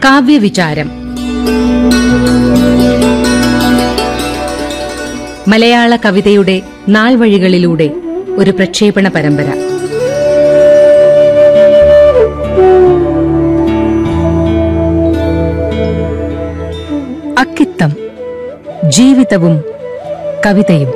കാവ്യവിചാരം മലയാള കവിതയുടെ നാൾവഴികളിലൂടെ ഒരു പ്രക്ഷേപണ പരമ്പര അക്കിത്തം ജീവിതവും കവിതയും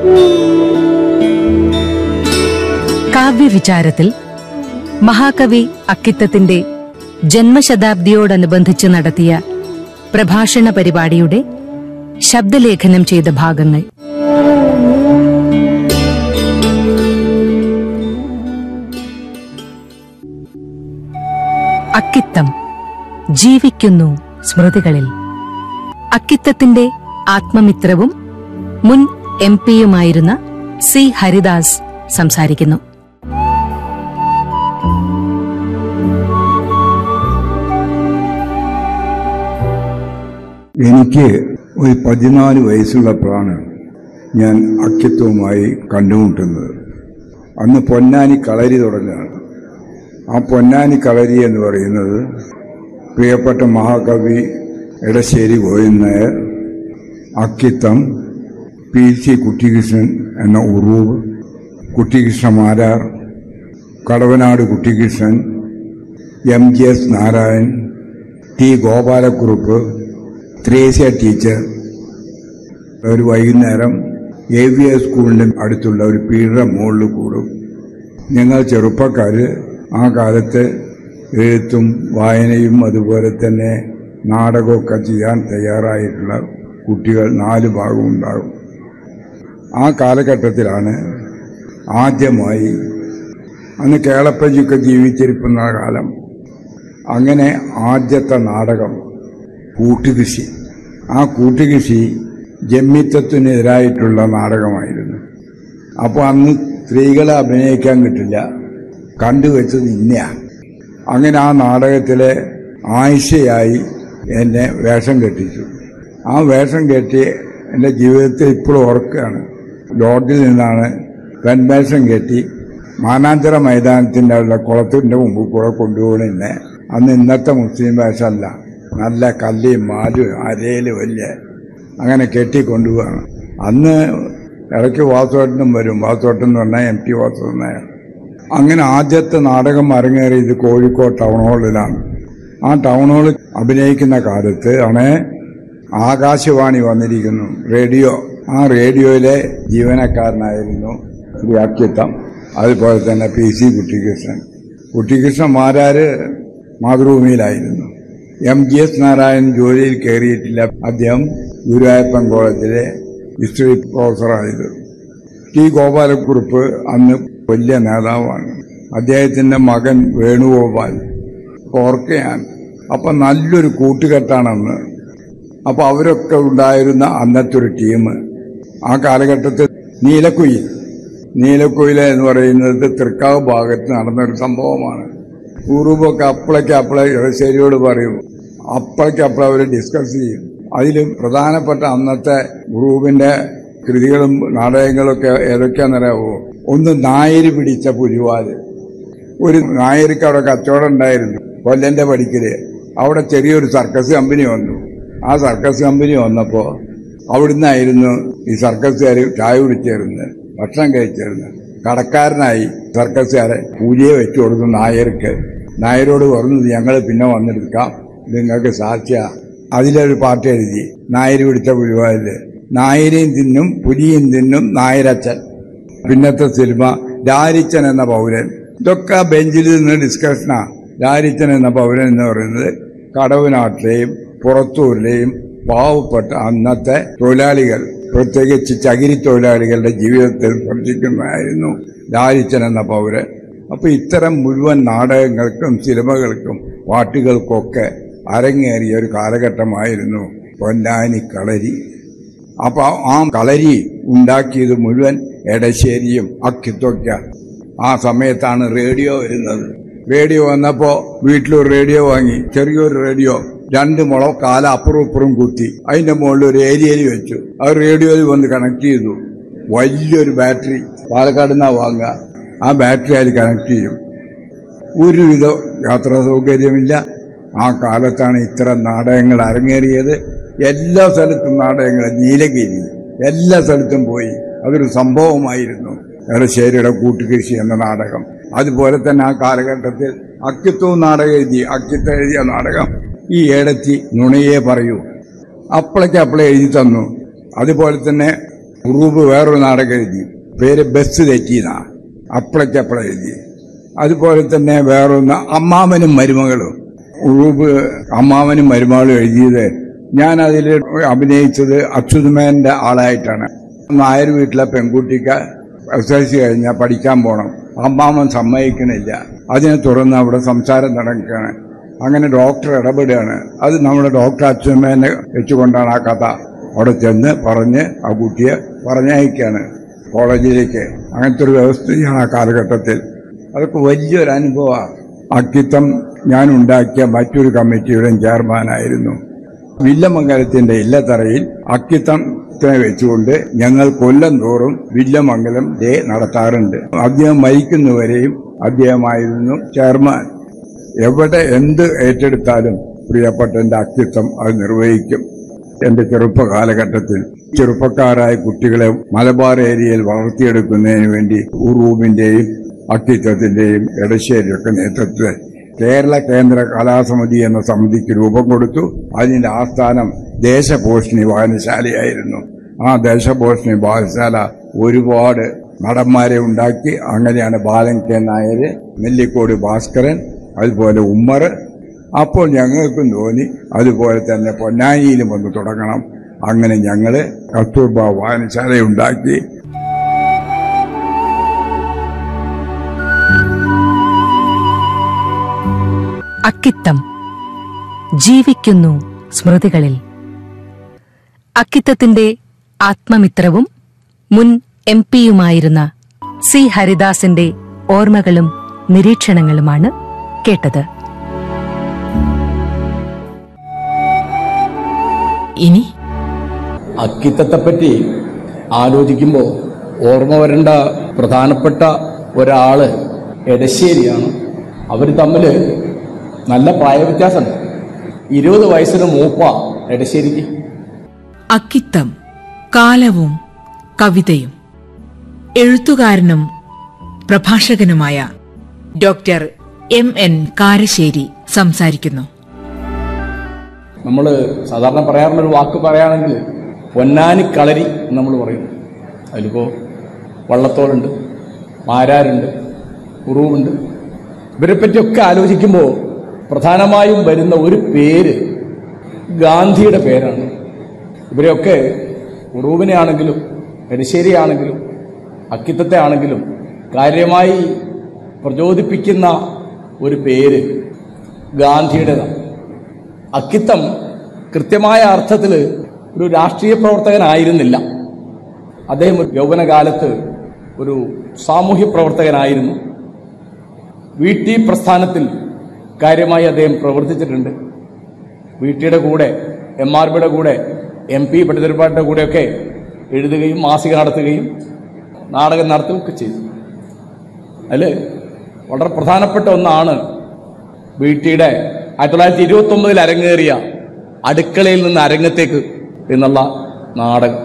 കാവ്യവിചാരത്തിൽ മഹാകവി അക്കിത്തത്തിന്റെ ജന്മശതാബ്ദിയോടനുബന്ധിച്ച് നടത്തിയ പ്രഭാഷണ പരിപാടിയുടെ ശബ്ദലേഖനം ചെയ്ത ഭാഗങ്ങൾ അക്കിത്തം ജീവിക്കുന്നു സ്മൃതികളിൽ അക്കിത്തത്തിന്റെ ആത്മമിത്രവും മുൻ എം പിയുമായിരുന്ന സി ഹരിദാസ് സംസാരിക്കുന്നു എനിക്ക് ഒരു പതിനാല് വയസ്സുള്ളപ്പോഴാണ് ഞാൻ അക്കിത്വവുമായി കണ്ടുമുട്ടുന്നത് അന്ന് പൊന്നാനി കളരി തുടങ്ങുകയാണ് ആ പൊന്നാനി കളരി എന്ന് പറയുന്നത് പ്രിയപ്പെട്ട മഹാകവി എടശ്ശേരി ഗോവിന്ദൻ നായർ അക്കിത്തം പി സി കുട്ടികൃഷ്ണൻ എന്ന Uroob Kuttikrishna Marar Kadavanad Kuttikrishnan M G S Narayan T Gopalakurup Thresia teacher ഒരു വൈകുന്നേരം എ വി എസ് സ്കൂളിൻ്റെ അടുത്തുള്ള ഒരു പീഡ മുകളിൽ കൂടും ഞങ്ങൾ ചെറുപ്പക്കാർ ആ കാലത്ത് എഴുത്തും വായനയും അതുപോലെ തന്നെ നാടകമൊക്കെ ചെയ്യാൻ തയ്യാറായിട്ടുള്ള കുട്ടികൾ നാല് ഭാഗം ഉണ്ടാകും ആ കാലഘട്ടത്തിലാണ് ആദ്യമായി അന്ന് കേളപ്പജിയൊക്കെ ജീവിച്ചിരിക്കുന്ന കാലം അങ്ങനെ ആദ്യത്തെ നാടകം കൂട്ടുകൃഷി ആ കൂട്ടുകൃഷി ജമ്മിത്വത്തിനെതിരായിട്ടുള്ള നാടകമായിരുന്നു അപ്പോൾ അന്ന് സ്ത്രീകളെ അഭിനയിക്കാൻ കിട്ടില്ല കണ്ടുവച്ചത് ഇന്നയാണ് അങ്ങനെ ആ നാടകത്തിലെ ആയിഷയായി എന്നെ വേഷം കെട്ടിച്ചു ആ വേഷം കെട്ടി എൻ്റെ ജീവിതത്തിൽ ഇപ്പോഴും ഓർക്കുകയാണ് ലോഡ്ജിൽ നിന്നാണ് പെൺവേഷം കെട്ടി മാനാന്തര മൈതാനത്തിൻ്റെ അവിടെ കുളത്തിൻ്റെ മുമ്പിൽ കൂടെ കൊണ്ടുപോകണെന്നെ അന്ന് ഇന്നത്തെ മുസ്ലിം വേഷമല്ല നല്ല കല്ലിയും മാലും അരയിൽ വലിയ അങ്ങനെ കെട്ടി കൊണ്ടുപോവാണ് അന്ന് ഇടയ്ക്ക് വാസോട്ടനും വരും വാസോട്ടൻ എന്ന് പറഞ്ഞാൽ എം ടി വാസോട്ടൻ നായർ അങ്ങനെ ആദ്യത്തെ നാടകം അരങ്ങേറിയത് കോഴിക്കോട് ടൗൺ ഹാളിലാണ് ആ ടൗൺ ഹാളിൽ അഭിനയിക്കുന്ന കാലത്ത് ആണ് ആകാശവാണി വന്നിരിക്കുന്നു റേഡിയോ ആ റേഡിയോയിലെ ജീവനക്കാരനായിരുന്നു ശ്രീ അക്കിത്തം അതുപോലെ തന്നെ പി സി കുട്ടികൃഷ്ണൻ കുട്ടികൃഷ്ണൻ മാരാര് മാതൃഭൂമിയിലായിരുന്നു എം ജി എസ് നാരായണൻ ജോലിയിൽ കയറിയിട്ടില്ല അദ്ദേഹം ഗുരുവായൂരപ്പൻ കോളേജിലെ ഹിസ്റ്ററി പ്രൊഫസറായത് ടി ഗോപാലക്കുറുപ്പ് അന്ന് വലിയ നേതാവാണ് അദ്ദേഹത്തിന്റെ മകൻ വേണുഗോപാൽ ഓർക്കയാണ് അപ്പൊ നല്ലൊരു കൂട്ടുകെട്ടാണെന്ന് അപ്പൊ അവരൊക്കെ ഉണ്ടായിരുന്ന അന്നത്തെ ഒരു ടീം ആ കാലഘട്ടത്തിൽ നീലക്കുയിൽ നീലക്കുയില എന്ന് പറയുന്നത് തൃക്കാവ് ഭാഗത്ത് നടന്നൊരു സംഭവമാണ് ഉറുമ്പൊക്കെ അപ്പളയ്ക്ക് അപ്പളെ ഇടശ്ശേരിയോട് പറയും അപ്പളയ്ക്ക് അപ്പളെ അവർ ഡിസ്കസ് ചെയ്യും അതിൽ പ്രധാനപ്പെട്ട അന്നത്തെ ഗ്രൂപ്പിന്റെ കൃതികളും നാടകങ്ങളൊക്കെ ഏതൊക്കെയാണെന്നറിയാവോ ഒന്ന് നായര് പിടിച്ച പുലിവാല് ഒരു നായർക്ക് അവിടെ കച്ചവടം ഉണ്ടായിരുന്നു കൊല്ലന്റെ പടിക്കല് അവിടെ ചെറിയൊരു സർക്കസ് കമ്പനി വന്നു ആ സർക്കസ് കമ്പനി വന്നപ്പോ അവിടുന്നായിരുന്നു ഈ സർക്കസുകാർ ചായ കുടിച്ചേരുന്നത് ഭക്ഷണം കഴിച്ചേരുന്നത് കടക്കാരനായി സർക്കസുകാരെ കൂലിയെ വെച്ചു കൊടുത്തു നായർക്ക് നായരോട് പറഞ്ഞു ഞങ്ങൾ പിന്നെ വന്നെടുക്കാം നിങ്ങൾക്ക് സാക്ഷ്യ അതിലൊരു പാട്ട് എഴുതി നായര് പിടിച്ച പുലിവാലില് നായരെയും തിന്നും പുലിയും തിന്നും നായരച്ചൻ പിന്നത്തെ സിനിമ രാരിച്ചൻ എന്ന പൗരൻ ഇതൊക്കെ ബെഞ്ചിൽ നിന്ന് ഡിസ്കഷനാ രാരിച്ചൻ എന്ന പൗരൻ എന്ന് പറയുന്നത് കടവനാട്ടിലെയും പുറത്തൂരിലെയും പാവപ്പെട്ട അന്നത്തെ തൊഴിലാളികൾ പ്രത്യേകിച്ച് ചകിരി തൊഴിലാളികളുടെ ജീവിതത്തിൽ സ്പർശിക്കുന്നതായിരുന്നു രാരിച്ചൻ എന്ന പൗരൻ അപ്പൊ ഇത്തരം മുഴുവൻ നാടകങ്ങൾക്കും സിനിമകൾക്കും പാട്ടുകൾക്കൊക്കെ അരങ്ങേറിയ ഒരു കാലഘട്ടമായിരുന്നു പൊന്നാനി കളരി അപ്പൊ ആ കളരി ഉണ്ടാക്കിയത് മുഴുവൻ എടശ്ശേരിയും അക്കിത്തൊക്ക ആ സമയത്താണ് റേഡിയോ വരുന്നത് റേഡിയോ വന്നപ്പോ വീട്ടിലൊരു റേഡിയോ വാങ്ങി ചെറിയൊരു റേഡിയോ രണ്ട് മുളം കാല അപ്പുറം ഇപ്പുറം കുത്തി അതിന്റെ മുകളിൽ ഒരു ഏരിയയിൽ വെച്ചു അത് റേഡിയോയിൽ വന്ന് കണക്ട് ചെയ്തു വലിയൊരു ബാറ്ററി പാലക്കാട് നിന്നാ വാങ്ങുക ആ ബാറ്ററി അതിൽ കണക്ട് ചെയ്യും ഒരുവിധ യാത്രാ സൗകര്യമില്ല ആ കാലത്താണ് ഇത്തരം നാടകങ്ങൾ അരങ്ങേറിയത് എല്ലാ സ്ഥലത്തും നാടകങ്ങൾ നീലഗിരി എല്ലാ സ്ഥലത്തും പോയി അതൊരു സംഭവമായിരുന്നു എടശ്ശേരിയുടെ കൂട്ടുകൃഷി എന്ന നാടകം അതുപോലെ തന്നെ ആ കാലഘട്ടത്തിൽ അക്കിത്വവും നാടകം എഴുതി അക്കിത്ത എഴുതിയ നാടകം ഈ ഏടത്തി നുണയെ പറയൂ അപ്പളയ്ക്ക് അപ്പളെ എഴുതി തന്നു അതുപോലെ തന്നെ ഉറൂബ് വേറൊരു നാടകം എഴുതി പേര് ബസ് തെറ്റിയതാ അപ്പളയ്ക്ക് അപ്പളെ എഴുതി അതുപോലെ തന്നെ വേറൊന്ന് അമ്മാവനും മരുമകളും ഉറൂബ് അമ്മാവനും മരുമകളും എഴുതിയത് ഞാൻ അതിൽ അഭിനയിച്ചത് അച്യുതമേന്റെ ആളായിട്ടാണ് നായർ വീട്ടിലെ പെൺകുട്ടിക്ക് എസ് എൽ സി കഴിഞ്ഞാൽ പഠിക്കാൻ പോകണം അമ്മാവൻ സമ്മതിക്കണില്ല അതിനെ തുടർന്ന് അവിടെ സംസാരം നടക്കുകയാണ് അങ്ങനെ ഡോക്ടർ ഇടപെടുകയാണ് അത് നമ്മുടെ ഡോക്ടർ അച്യുതമേനെ വെച്ചുകൊണ്ടാണ് ആ കഥ അവിടെ ചെന്ന് പറഞ്ഞ് ആ കുട്ടിയെ പറഞ്ഞയക്കുകയാണ് കോളേജിലേക്ക് അങ്ങനത്തെ ഒരു വ്യവസ്ഥയാണ് ആ കാലഘട്ടത്തിൽ അതൊക്കെ വലിയൊരു അനുഭവമാണ് അക്കിത്തം ഞാൻ ഉണ്ടാക്കിയ മറ്റൊരു കമ്മിറ്റിയുടെയും ചെയർമാനായിരുന്നു വില്ലമംഗലത്തിന്റെ ഇല്ലത്തറയിൽ അക്കിത്തത്തിനെ വെച്ചുകൊണ്ട് ഞങ്ങൾ കൊല്ലം തോറും വില്ലമംഗലം ഡേ നടത്താറുണ്ട് അദ്ദേഹം മരിക്കുന്നവരെയും അദ്ദേഹമായിരുന്നു ചെയർമാൻ എവിടെ എന്ത് ഏറ്റെടുത്താലും പ്രിയപ്പെട്ട എന്റെ അക്കിത്തം അത് നിർവഹിക്കും എന്റെ ചെറുപ്പ കാലഘട്ടത്തിൽ ചെറുപ്പക്കാരായ കുട്ടികളെ മലബാർ ഏരിയയിൽ വളർത്തിയെടുക്കുന്നതിന് വേണ്ടി ഉറൂബിന്റെയും അക്കിത്തത്തിന്റെയും എടശ്ശേരിയൊക്കെ നേതൃത്വത്തിൽ കേരള കേന്ദ്ര കലാസമിതി എന്ന സമിതിക്ക് രൂപം കൊടുത്തു അതിന്റെ ആസ്ഥാനം ദേശപോഷിണി വായനശാലയായിരുന്നു ആ ദേശപോഷിണി വായനശാല ഒരുപാട് നടന്മാരെ ഉണ്ടാക്കി അങ്ങനെയാണ് ബാലൻ കെ നായര് നെല്ലിക്കോട് ഭാസ്കരൻ അതുപോലെ ഉമ്മർ അപ്പോൾ ഞങ്ങൾക്കും തോന്നി അതുപോലെ തന്നെ പൊന്നാനിയിലും ഒന്ന് തുടങ്ങണം അങ്ങനെ ഞങ്ങള് കസ്തൂർബ വായനശാല ഉണ്ടാക്കി അക്കിത്തം ജീവിക്കുന്നു സ്മൃതികളിൽ അക്കിത്തത്തിന്റെ ആത്മമിത്രവും മുൻ എം പിയുമായിരുന്ന സി ഹരിദാസിന്റെ ഓർമ്മകളും നിരീക്ഷണങ്ങളുമാണ് കേട്ടത് ഇനി അക്കിത്തത്തെപ്പറ്റി ആലോചിക്കുമ്പോൾ ഓർമ്മ വരേണ്ട പ്രധാനപ്പെട്ട ഒരാള് എടശ്ശേരിയാണ് അവർ തമ്മിൽ നല്ല പ്രായവ്യത്യാസമുണ്ട് ഇരുപത് വയസ്സിന് മൂപ്പ എടശ്ശേരിക്ക് അക്കിത്തം കാലവും കവിതയും എഴുത്തുകാരനും പ്രഭാഷകനുമായ ഡോക്ടർ എം എൻ കാരശ്ശേരി സംസാരിക്കുന്നു നമ്മൾ സാധാരണ പറയാറുള്ളൊരു വാക്ക് പറയുകയാണെങ്കിൽ പൊന്നാനി കളരി എന്ന് നമ്മൾ പറയും അതിലിപ്പോൾ വള്ളത്തോളുണ്ട് മാരാരുണ്ട് ഉറവുണ്ട് ഇവരെ പറ്റിയൊക്കെ ആലോചിക്കുമ്പോൾ പ്രധാനമായും വരുന്ന ഒരു പേര് ഗാന്ധിയുടെ പേരാണ് ഇവരെയൊക്കെ ഉറൂബിനെ ആണെങ്കിലും എടശ്ശേരി ആണെങ്കിലും അക്കിത്തത്തെ ആണെങ്കിലും കാര്യമായി പ്രചോദിപ്പിക്കുന്ന ഒരു പേര് ഗാന്ധിയുടേതാണ് അക്കിത്തം കൃത്യമായ അർത്ഥത്തിൽ ഒരു രാഷ്ട്രീയ പ്രവർത്തകനായിരുന്നില്ല അദ്ദേഹം ഒരു യൗവനകാലത്ത് ഒരു സാമൂഹ്യ പ്രവർത്തകനായിരുന്നു വി ടി പ്രസ്ഥാനത്തിൽ കാര്യമായി അദ്ദേഹം പ്രവർത്തിച്ചിട്ടുണ്ട് വി ടിയുടെ കൂടെ എം ആർ ബിയുടെ കൂടെ എം പി പണ്ഡിതർപ്പാടിന്റെ കൂടെയൊക്കെ എഴുതുകയും മാസിക നടത്തുകയും നാടകം നടത്തുകയൊക്കെ ചെയ്തു അതിൽ വളരെ പ്രധാനപ്പെട്ട ഒന്നാണ് വി ടിയുടെ ആയിരത്തി തൊള്ളായിരത്തി ഇരുപത്തി ഒമ്പതിൽ അരങ്ങേറിയ അടുക്കളയിൽ നിന്ന് അരങ്ങത്തേക്ക് എന്നുള്ള നാടകം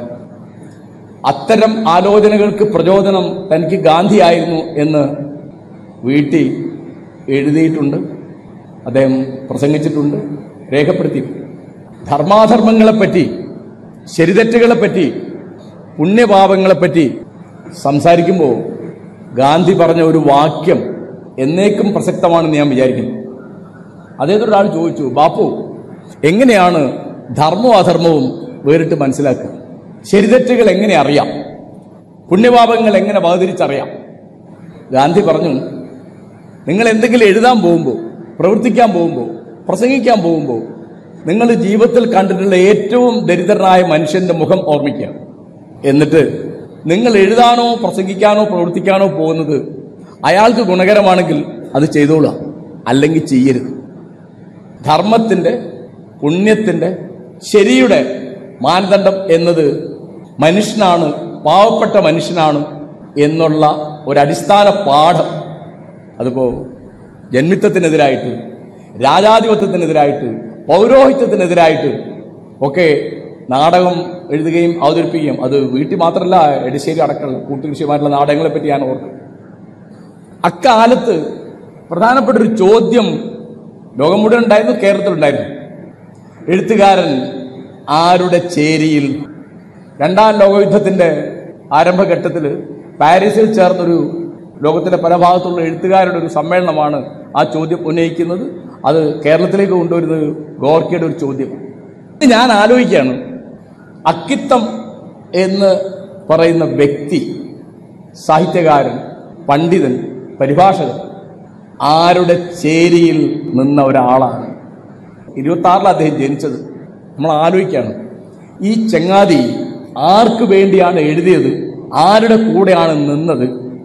അത്തരം ആലോചനകൾക്ക് പ്രചോദനം തനിക്ക് ഗാന്ധിയായിരുന്നു എന്ന് വീട്ടി എഴുതിയിട്ടുണ്ട് അദ്ദേഹം പ്രസംഗിച്ചിട്ടുണ്ട് രേഖപ്പെടുത്തി ധർമാധർമ്മങ്ങളെപ്പറ്റി ശരിതെറ്റുകളെപ്പറ്റി പുണ്യപാപങ്ങളെപ്പറ്റി സംസാരിക്കുമ്പോൾ ഗാന്ധി പറഞ്ഞ ഒരു വാക്യം എന്നേക്കും പ്രസക്തമാണെന്ന് ഞാൻ വിചാരിക്കുന്നു അദ്ദേഹത്തോടൊരാൾ ചോദിച്ചു ബാപ്പു എങ്ങനെയാണ് ധർമ്മവും അധർമ്മവും വേറിട്ട് മനസ്സിലാക്കുക ശരിതെറ്റുകൾ എങ്ങനെ അറിയാം പുണ്യപാപങ്ങൾ എങ്ങനെ വേർതിരിച്ചറിയാം ഗാന്ധി പറഞ്ഞു നിങ്ങൾ എന്തെങ്കിലും എഴുതാൻ പോകുമ്പോൾ പ്രവർത്തിക്കാൻ പോകുമ്പോൾ പ്രസംഗിക്കാൻ പോകുമ്പോൾ നിങ്ങൾ ജീവിതത്തിൽ കണ്ടിട്ടുള്ള ഏറ്റവും ദരിദ്രനായ മനുഷ്യന്റെ മുഖം ഓർമ്മിക്കുക എന്നിട്ട് നിങ്ങൾ എഴുതാനോ പ്രസംഗിക്കാനോ പ്രവർത്തിക്കാനോ പോകുന്നത് അയാൾക്ക് ഗുണകരമാണെങ്കിൽ അത് ചെയ്തോളാം അല്ലെങ്കിൽ ചെയ്യരുത് ധർമ്മത്തിന്റെ പുണ്യത്തിന്റെ ശരിയുടെ മാനദണ്ഡം എന്നത് മനുഷ്യനാണ് പാവപ്പെട്ട മനുഷ്യനാണ് എന്നുള്ള ഒരു അടിസ്ഥാന പാഠം അതിപ്പോ ജന്മിത്വത്തിനെതിരായിട്ട് രാജാധിപത്യത്തിനെതിരായിട്ട് പൗരോഹിത്യത്തിനെതിരായിട്ട് ഒക്കെ നാടകം എഴുതുകയും അവതരിപ്പിക്കുകയും അത് വീട്ടിൽ മാത്രമല്ല എടിശ്ശേരി അടക്കമുള്ള കൂട്ടുകൃഷിയുമായിട്ടുള്ള നാടകങ്ങളെ പറ്റി ഞാൻ ഓർക്കും അക്കാലത്ത് പ്രധാനപ്പെട്ട ഒരു ചോദ്യം ലോകം മുഴുവൻ ഉണ്ടായിരുന്നു കേരളത്തിലുണ്ടായിരുന്നു എഴുത്തുകാരൻ ആരുടെ ചേരിയിൽ രണ്ടാം ലോകയുദ്ധത്തിന്റെ ആരംഭഘട്ടത്തിൽ പാരീസിൽ ചേർന്നൊരു ലോകത്തിന്റെ പല ഭാഗത്തുള്ള എഴുത്തുകാരുടെ ഒരു സമ്മേളനമാണ് ആ ചോദ്യം ഉന്നയിക്കുന്നത് അത് കേരളത്തിലേക്ക് കൊണ്ടുവരുന്നത് ഗോർക്കിയുടെ ഒരു ചോദ്യം ഞാൻ ആലോചിക്കുകയാണ് അക്കിത്തം എന്ന് പറയുന്ന വ്യക്തി സാഹിത്യകാരൻ പണ്ഡിതൻ പരിഭാഷകൻ ആരുടെ ചേരിയിൽ നിന്ന ഒരാളാണ് ഇരുപത്തി ആറിൽ അദ്ദേഹം ജനിച്ചത് നമ്മൾ ആലോചിക്കുകയാണ് ഈ ചങ്ങാതി ആർക്ക് വേണ്ടിയാണ് എഴുതിയത് ആരുടെ കൂടെയാണ് നിന്നത്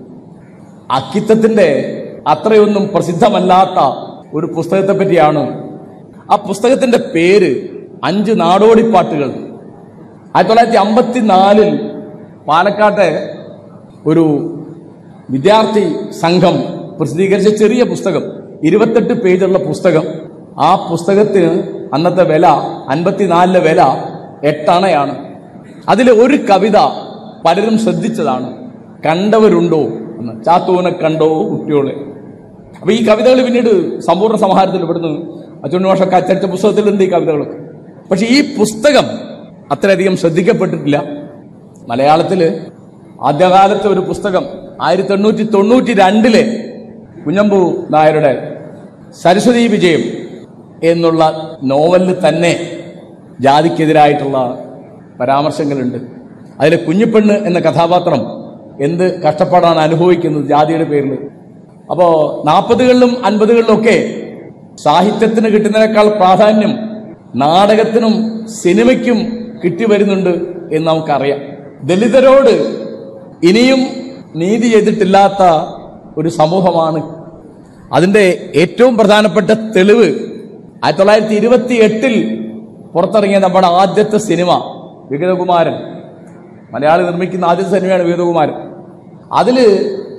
അക്കിത്തത്തിന്റെ അത്രയൊന്നും പ്രസിദ്ധമല്ലാത്ത ഒരു പുസ്തകത്തെ പറ്റിയാണ് ആ പുസ്തകത്തിന്റെ പേര് അഞ്ച് നാടോടിപ്പാട്ടുകൾ ആയിരത്തി തൊള്ളായിരത്തി അമ്പത്തിനാലിൽ പാലക്കാട്ടെ ഒരു വിദ്യാർത്ഥി സംഘം പ്രസിദ്ധീകരിച്ച ചെറിയ പുസ്തകം ഇരുപത്തെട്ട് പേജുള്ള പുസ്തകം ആ പുസ്തകത്തിന് അന്നത്തെ വില അൻപത്തിനാലിലെ വില എട്ടണയാണ് അതിലെ ഒരു കവിത പലരും ശ്രദ്ധിച്ചതാണ് കണ്ടവരുണ്ടോ എന്ന് ചാത്തൂനെ കണ്ടോ കുട്ടിയോളെ അപ്പൊ ഈ കവിതകൾ പിന്നീട് സമ്പൂർണ്ണ സമാഹാരത്തിൽ ഇവിടുന്ന് അച്ചുണ്ണി വർഷമൊക്കെ അച്ചടിച്ച പുസ്തകത്തിലുണ്ട് ഈ കവിതകളൊക്കെ പക്ഷെ ഈ പുസ്തകം അത്രയധികം ശ്രദ്ധിക്കപ്പെട്ടിട്ടില്ല മലയാളത്തില് ആദ്യകാലത്തെ ഒരു പുസ്തകം ആയിരത്തി എണ്ണൂറ്റി തൊണ്ണൂറ്റി രണ്ടിലെ കുഞ്ഞമ്പു നായരുടെ സരസ്വതി വിജയം എന്നുള്ള നോവലിൽ തന്നെ ജാതിക്കെതിരായിട്ടുള്ള പരാമർശങ്ങളുണ്ട് അതിലെ കുഞ്ഞിപ്പെണ്ണ് എന്ന കഥാപാത്രം എന്ത് കഷ്ടപ്പാടാണ് അനുഭവിക്കുന്നത് ജാതിയുടെ പേരിൽ അപ്പോ നാൽപ്പതുകളിലും അൻപതുകളിലും ഒക്കെ സാഹിത്യത്തിന് കിട്ടുന്നതിനേക്കാൾ പ്രാധാന്യം നാടകത്തിനും സിനിമയ്ക്കും കിട്ടിവരുന്നുണ്ട് എന്ന് നമുക്കറിയാം ദലിതരോട് ഇനിയും നീതി ചെയ്തിട്ടില്ലാത്ത ഒരു സമൂഹമാണ് അതിന്റെ ഏറ്റവും പ്രധാനപ്പെട്ട തെളിവ് ആയിരത്തി തൊള്ളായിരത്തി ഇരുപത്തി എട്ടിൽ പുറത്തിറങ്ങിയ നമ്മുടെ ആദ്യത്തെ സിനിമ വിഗതകുമാരൻ മലയാളി നിർമ്മിക്കുന്ന ആദ്യത്തെ സിനിമയാണ് വിഗതകുമാരൻ അതില്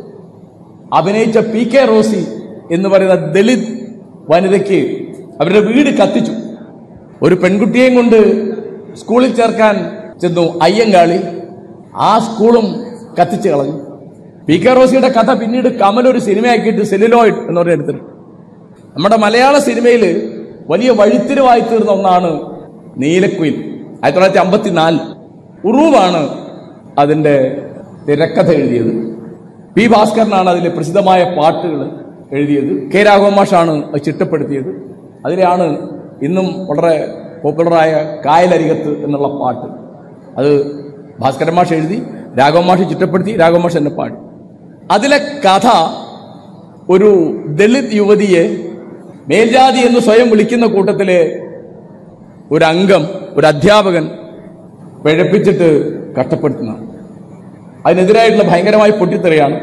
അഭിനയിച്ച പി കെ റോസി എന്ന് പറയുന്ന ദളിത് വനിതയ്ക്ക് അവരുടെ വീട് കത്തിച്ചു ഒരു പെൺകുട്ടിയെയും കൊണ്ട് സ്കൂളിൽ ചേർക്കാൻ ചെന്നു അയ്യങ്കാളി ആ സ്കൂളും കത്തിച്ചു കളഞ്ഞു പി കെ റോസിയുടെ കഥ പിന്നീട് കമൽ ഒരു സിനിമയാക്കിയിട്ട് സെല്ലുലോയിഡ് എന്ന് പറഞ്ഞ എടുത്തിട്ടുണ്ട് നമ്മുടെ മലയാള സിനിമയിൽ വലിയ വഴിത്തിരിവായി തീർന്ന ഒന്നാണ് നീലക്കുയിൽ ആയിരത്തി തൊള്ളായിരത്തി അമ്പത്തിനാല് ഉറൂവാണ് അതിന്റെ തിരക്കഥ എഴുതിയത് പി ഭാസ്കരനാണ് അതിലെ പ്രസിദ്ധമായ പാട്ടുകൾ എഴുതിയത് കെ രാഘവമാഷാണ് അത് ചിട്ടപ്പെടുത്തിയത് അതിലെയാണ് ഇന്നും വളരെ പോപ്പുലറായ കായലരികത്ത് എന്നുള്ള പാട്ട് അത് ഭാസ്കരൻ മാഷ് എഴുതി രാഘവമാഷ് ചിട്ടപ്പെടുത്തി രാഘവമാഷ് എന്നെ പാടി അതിലെ കഥ ഒരു ദളിത് യുവതിയെ മേൽജാതി എന്ന് സ്വയം വിളിക്കുന്ന കൂട്ടത്തിലെ ഒരു അംഗം ഒരു അധ്യാപകൻ പിഴപ്പിച്ചിട്ട് കഷ്ടപ്പെടുത്തുന്നതാണ് അതിനെതിരായിട്ടുള്ള ഭയങ്കരമായ പൊട്ടിത്തെറിയാണ്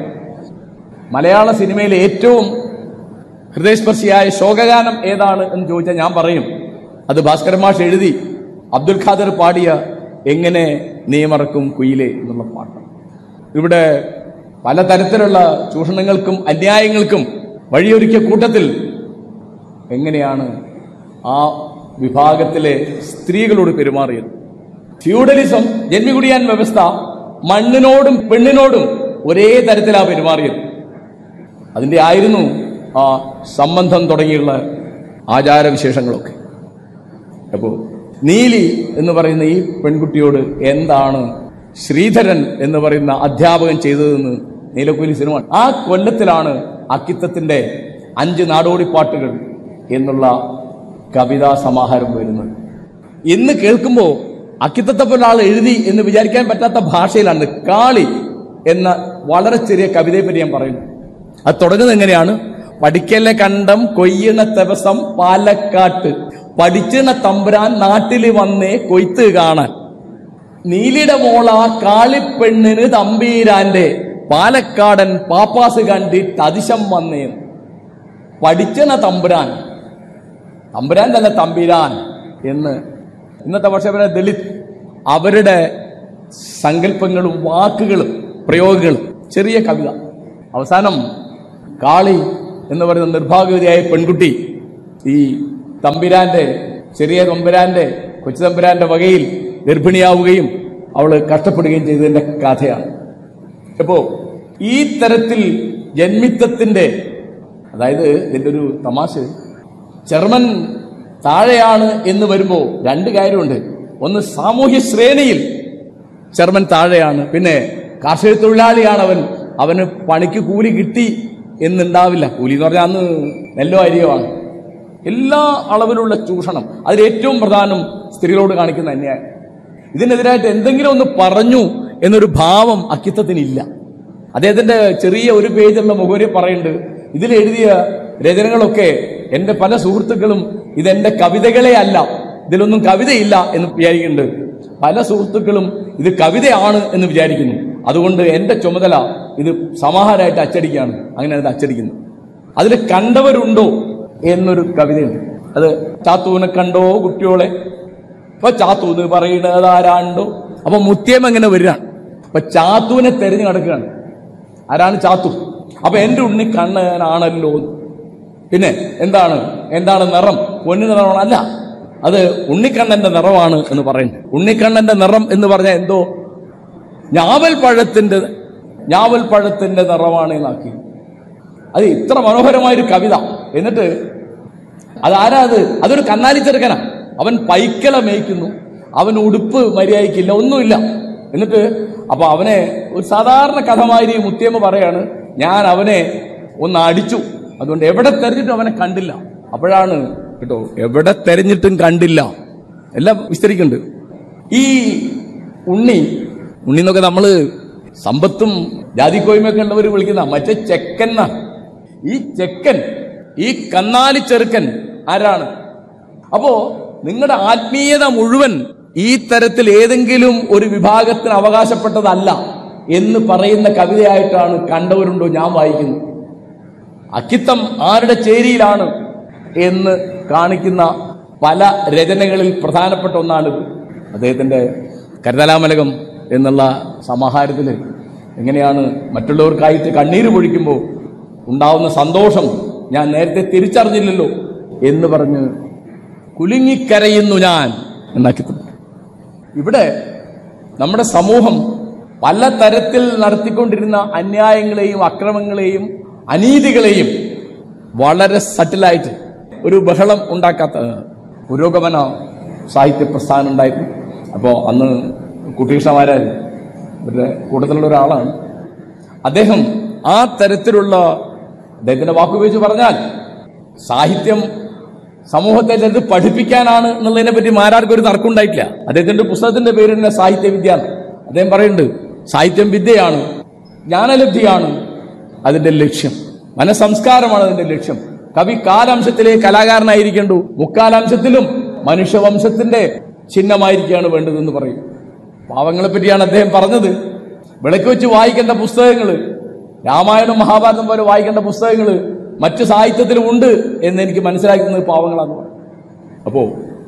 മലയാള സിനിമയിലെ ഏറ്റവും ഹൃദയസ്പർശിയായ ശോകഗാനം ഏതാണ് എന്ന് ചോദിച്ചാൽ ഞാൻ പറയും അത് ഭാസ്കരൻ മാഷ് എഴുതി അബ്ദുൽ ഖാദർ പാടിയ എങ്ങനെ നീമറക്കും കുയിലേ എന്നുള്ള പാട്ട് ഇവിടെ പലതരത്തിലുള്ള ചൂഷണങ്ങൾക്കും അന്യായങ്ങൾക്കും വഴിയൊരുക്കിയ കൂട്ടത്തിൽ എങ്ങനെയാണ് ആ വിഭാഗത്തിലെ സ്ത്രീകളോട് പെരുമാറിയത് ഫ്യൂഡലിസം ജന്മികുടിയാൻ വ്യവസ്ഥ മണ്ണിനോടും പെണ്ണിനോടും ഒരേ തരത്തിലാ പെരുമാറിയത് അതിന്റെ ആയിരുന്നു ആ സംബന്ധം തുടങ്ങിയുള്ള ആചാരവിശേഷങ്ങളൊക്കെ അപ്പോ നീലി എന്ന് പറയുന്ന ഈ പെൺകുട്ടിയോട് എന്താണ് ശ്രീധരൻ എന്ന് പറയുന്ന അധ്യാപകൻ ചെയ്തതെന്ന് നീലക്കുയിലി സിനിമ ആ കൊല്ലത്തിലാണ് അക്കിത്തത്തിന്റെ അഞ്ച് നാടോടിപ്പാട്ടുകൾ എന്നുള്ള കവിതാ സമാഹാരം വരുന്നത് ഇന്ന് കേൾക്കുമ്പോൾ അക്കിത്തത്തെ പോലെ ആൾ എഴുതി എന്ന് വിചാരിക്കാൻ പറ്റാത്ത ഭാഷയിലാണ് കാളി എന്ന വളരെ ചെറിയ കവിതയെ പറ്റി ഞാൻ പറയുന്നു അത് തുടങ്ങുന്നത് എങ്ങനെയാണ് പഠിക്കലെ കണ്ടം കൊയ്യണ ദിവസം പാലക്കാട്ട് പഠിച്ചണ തമ്പുരാൻ നാട്ടിൽ വന്നേ കൊയ്ത്ത് കാണാൻ നീലിയുടെ മോള കാളിപ്പെണ്ണിന് തമ്പീരാന്റെ പാലക്കാടൻ പാപ്പാസ് കണ്ടിട്ട് അതിശം വന്നേ പഠിച്ചണ തമ്പുരാൻ തമ്പുരാൻ തന്നെ തമ്പീരാൻ എന്ന് ഇന്നത്തെ പക്ഷേ അവരെ ദളിത് അവരുടെ സങ്കല്പങ്ങളും വാക്കുകളും പ്രയോഗങ്ങളും ചെറിയ കവിത അവസാനം കാളി എന്ന് പറയുന്ന നിർഭാഗ്യവതിയായ പെൺകുട്ടി ഈ തമ്പിരാന്റെ ചെറിയ തമ്പുരാന്റെ കൊച്ചു തമ്പുരാന്റെ വകയിൽ ഗർഭിണിയാവുകയും അവള് കഷ്ടപ്പെടുകയും ചെയ്തതിന്റെ കഥയാണ് അപ്പോ ഈ തരത്തിൽ ജന്മിത്തത്തിന്റെ അതായത് ഇതിന്റെ ഒരു തമാശ ചെറുമൻ താഴെയാണ് എന്ന് വരുമ്പോ രണ്ട് കാര്യമുണ്ട് ഒന്ന് സാമൂഹ്യ ശ്രേണിയിൽ ചെറുമൻ താഴെയാണ് പിന്നെ കാർഷിക തൊഴിലാളിയാണ് അവൻ അവന് പണിക്ക് കൂലി കിട്ടി എന്നുണ്ടാവില്ല കൂലി എന്ന് പറഞ്ഞാൽ അന്ന് നെല്ലോ അരിയോ ആണ് എല്ലാ അളവിലുള്ള ചൂഷണം അതിൽ ഏറ്റവും പ്രധാനം സ്ത്രീകളോട് കാണിക്കുന്ന അന്യായം ഇതിനെതിരായിട്ട് എന്തെങ്കിലും ഒന്ന് പറഞ്ഞു എന്നൊരു ഭാവം അക്കിത്തത്തിനില്ല അദ്ദേഹത്തിന്റെ ചെറിയ ഒരു പേജുള്ള മുഖവരി പറയുന്നുണ്ട് ഇതിൽ എഴുതിയ രചനകളൊക്കെ എന്റെ പല സുഹൃത്തുക്കളും ഇതെന്റെ കവിതകളെ അല്ല ഇതിലൊന്നും കവിതയില്ല എന്ന് വിചാരിക്കുന്നുണ്ട് പല സുഹൃത്തുക്കളും ഇത് കവിതയാണ് എന്ന് വിചാരിക്കുന്നു അതുകൊണ്ട് എന്റെ ചുമതല ഇത് സമാഹാരമായിട്ട് അച്ചടിക്കുകയാണ് അങ്ങനെ അത് അച്ചടിക്കുന്നു അതിൽ കണ്ടവരുണ്ടോ എന്നൊരു കവിതയുണ്ട് അത് ചാത്തൂനെ കണ്ടോ കുട്ടിയോളെ അപ്പൊ ചാത്തൂന്ന് പറയുന്നത് ആരാണ്ടോ അപ്പൊ മുത്തിയം എങ്ങനെ വരികയാണ് അപ്പൊ ചാത്തൂനെ തെരഞ്ഞു നടക്കുകയാണ് ആരാണ് ചാത്തു അപ്പൊ എന്റെ ഉണ്ണി കണ്ണനാണല്ലോ പിന്നെ എന്താണ് എന്താണ് നിറം പൊന്നു നിറമാണ് അല്ല അത് ഉണ്ണിക്കണ്ണന്റെ നിറമാണ് എന്ന് പറയുന്നു ഉണ്ണിക്കണ്ണന്റെ നിറം എന്ന് പറഞ്ഞാൽ എന്തോ ഞാവൽ പഴത്തിന്റെ ഞാവൽ പഴത്തിന്റെ നിറമാണ് എന്നാക്കി അത് ഇത്ര മനോഹരമായൊരു കവിത എന്നിട്ട് അതാരാ അത് അതൊരു കന്നാലി ചെറുക്കനാ അവൻ പൈക്കല മേയ്ക്കുന്നു അവൻ ഉടുപ്പ് മര്യാദയ്ക്കില്ല ഒന്നുമില്ല എന്നിട്ട് അപ്പൊ അവനെ ഒരു സാധാരണ കഥമാതിരി മുത്തിയമ്മ പറയാണ് ഞാൻ അവനെ ഒന്ന് അടിച്ചു അതുകൊണ്ട് എവിടെ തെരഞ്ഞിട്ടും അവനെ കണ്ടില്ല അപ്പോഴാണ് കേട്ടോ എവിടെ തെരഞ്ഞിട്ടും കണ്ടില്ല എല്ലാം വിസ്തരിക്കുന്നുണ്ട് ഈ ഉണ്ണി ഉണ്ണി എന്നൊക്കെ നമ്മള് സമ്പത്തും ജാതിക്കോയ്മയൊക്കെ ഉള്ളവർ വിളിക്കുന്ന മറ്റേ ചെക്കൻ ഈ ചെക്കൻ ഈ കന്നാലി ചെറുക്കൻ ആരാണ് അപ്പോ നിങ്ങളുടെ ആത്മീയത മുഴുവൻ ഈ തരത്തിൽ ഏതെങ്കിലും ഒരു വിഭാഗത്തിന് അവകാശപ്പെട്ടതല്ല എന്ന് പറയുന്ന കവിതയായിട്ടാണ് കണ്ടവരുണ്ടോ ഞാൻ വായിക്കുന്നത് അക്കിത്തം ആരുടെ ചേരിയിലാണ് എന്ന് കാണിക്കുന്ന പല രചനകളിൽ പ്രധാനപ്പെട്ട ഒന്നാണ് അദ്ദേഹത്തിന്റെ കരുതലാമലകം എന്നുള്ള സമാഹാരത്തിൽ എങ്ങനെയാണ് മറ്റുള്ളവർക്കായിട്ട് കണ്ണീര് പൊഴിക്കുമ്പോൾ ഉണ്ടാവുന്ന സന്തോഷം ഞാൻ നേരത്തെ തിരിച്ചറിഞ്ഞില്ലല്ലോ എന്ന് പറഞ്ഞ് കുലുങ്ങിക്കരയുന്നു ഞാൻ എന്നാക്കി ഇവിടെ നമ്മുടെ സമൂഹം പല തരത്തിൽ നടത്തിക്കൊണ്ടിരുന്ന അന്യായങ്ങളെയും അക്രമങ്ങളെയും അനീതികളെയും വളരെ സട്ടിലായിട്ട് ഒരു ബഹളം ഉണ്ടാക്കാത്ത പുരോഗമന സാഹിത്യ പ്രസ്ഥാനം ഉണ്ടായിരുന്നു അപ്പോൾ അന്ന് കുട്ടികൃഷ്ണമാരായിരുന്നു ഇവരുടെ കൂട്ടത്തിലുള്ള ഒരാളാണ് അദ്ദേഹം ആ തരത്തിലുള്ള അദ്ദേഹത്തിന്റെ വാക്കുപയോഗിച്ച് പറഞ്ഞാൽ സാഹിത്യം സമൂഹത്തെ ചിലത് പഠിപ്പിക്കാനാണ് എന്നുള്ളതിനെ പറ്റി മാരാർക്കും ഒരു തർക്കം ഉണ്ടായിട്ടില്ല അദ്ദേഹത്തിന്റെ പുസ്തകത്തിന്റെ പേര് തന്നെ സാഹിത്യ വിദ്യ ആണ് അദ്ദേഹം പറയുന്നുണ്ട് സാഹിത്യം വിദ്യയാണ് ജ്ഞാനലബ്ധിയാണ് അതിന്റെ ലക്ഷ്യം മനസംസ്കാരമാണ് അതിന്റെ ലക്ഷ്യം കവി കാലാംശത്തിലെ കലാകാരനായിരിക്കേണ്ടു മുക്കാലാംശത്തിലും മനുഷ്യവംശത്തിന്റെ ചിഹ്നമായിരിക്കുകയാണ് വേണ്ടതെന്ന് പറയും പാവങ്ങളെ പറ്റിയാണ് അദ്ദേഹം പറഞ്ഞത് വിളക്ക് വെച്ച് വായിക്കേണ്ട പുസ്തകങ്ങള് രാമായണം മഹാഭാരതം പോലെ വായിക്കേണ്ട പുസ്തകങ്ങള് മറ്റ് സാഹിത്യത്തിലും ഉണ്ട് എന്ന് എനിക്ക് മനസ്സിലാക്കുന്നത് പാവങ്ങളാന്ന് പറയും അപ്പോ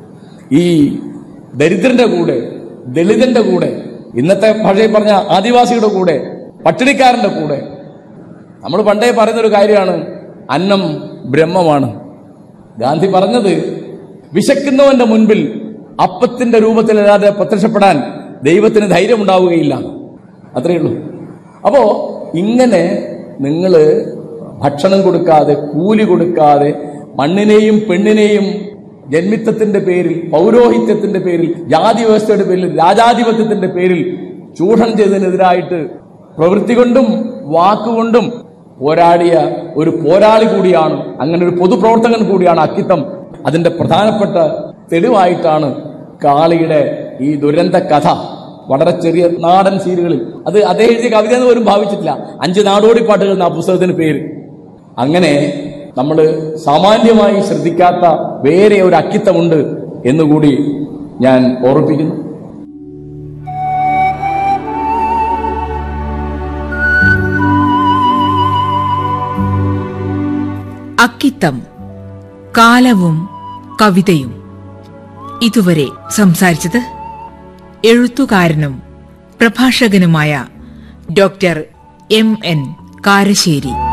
ഈ ദരിദ്രന്റെ കൂടെ ദളിതന്റെ കൂടെ ഇന്നത്തെ ഭാഷയിൽ പറഞ്ഞ ആദിവാസിയുടെ കൂടെ പട്ടിണിക്കാരന്റെ കൂടെ നമ്മൾ പണ്ടേ പറയുന്നൊരു കാര്യമാണ് അന്നം ബ്രഹ്മമാണ് ഗാന്ധി പറഞ്ഞത് വിശക്കുന്നവന്റെ മുൻപിൽ അപ്പത്തിന്റെ രൂപത്തിലല്ലാതെ പ്രത്യക്ഷപ്പെടാൻ ദൈവത്തിന് ധൈര്യം ഉണ്ടാവുകയില്ല അത്രയേ ഉള്ളൂ അപ്പോ ഇങ്ങനെ നിങ്ങൾ ഭക്ഷണം കൊടുക്കാതെ കൂലി കൊടുക്കാതെ മണ്ണിനെയും പെണ്ണിനെയും ജന്മിത്വത്തിന്റെ പേരിൽ പൗരോഹിത്യത്തിന്റെ പേരിൽ ജാതി വ്യവസ്ഥയുടെ പേരിൽ രാജാധിപത്യത്തിന്റെ പേരിൽ ചൂഷണം ചെയ്തതിനെതിരായിട്ട് പ്രവൃത്തി കൊണ്ടും വാക്കുകൊണ്ടും പോരാടിയ ഒരു പോരാളി കൂടിയാണ് അങ്ങനെ ഒരു പൊതുപ്രവർത്തകൻ കൂടിയാണ് അക്കിത്തം അതിന്റെ പ്രധാനപ്പെട്ട തെളിവായിട്ടാണ് കാളിയുടെ ഈ ദുരന്ത കഥ വളരെ ചെറിയ നാടൻ സീനുകളിൽ അത് അദ്ദേഹം എഴുതിയ കവിത എന്ന് പോലും ഭാവിച്ചിട്ടില്ല അഞ്ച് നാടോടി പാട്ടുകൾ എന്ന ആ പുസ്തകത്തിന് പേര് അങ്ങനെ നമ്മൾ സാമാന്യമായി ശ്രദ്ധിക്കാത്ത വേറെ ഒരു അക്കിത്തമുണ്ട് എന്നുകൂടി ഞാൻ ഓർമ്മിപ്പിക്കുന്നു അക്കിത്തം കാലവും കവിതയും ഇതുവരെ സംസാരിച്ചത് എഴുത്തുകാരനും പ്രഭാഷകനുമായ ഡോക്ടർ എം എൻ കാരശ്ശേരി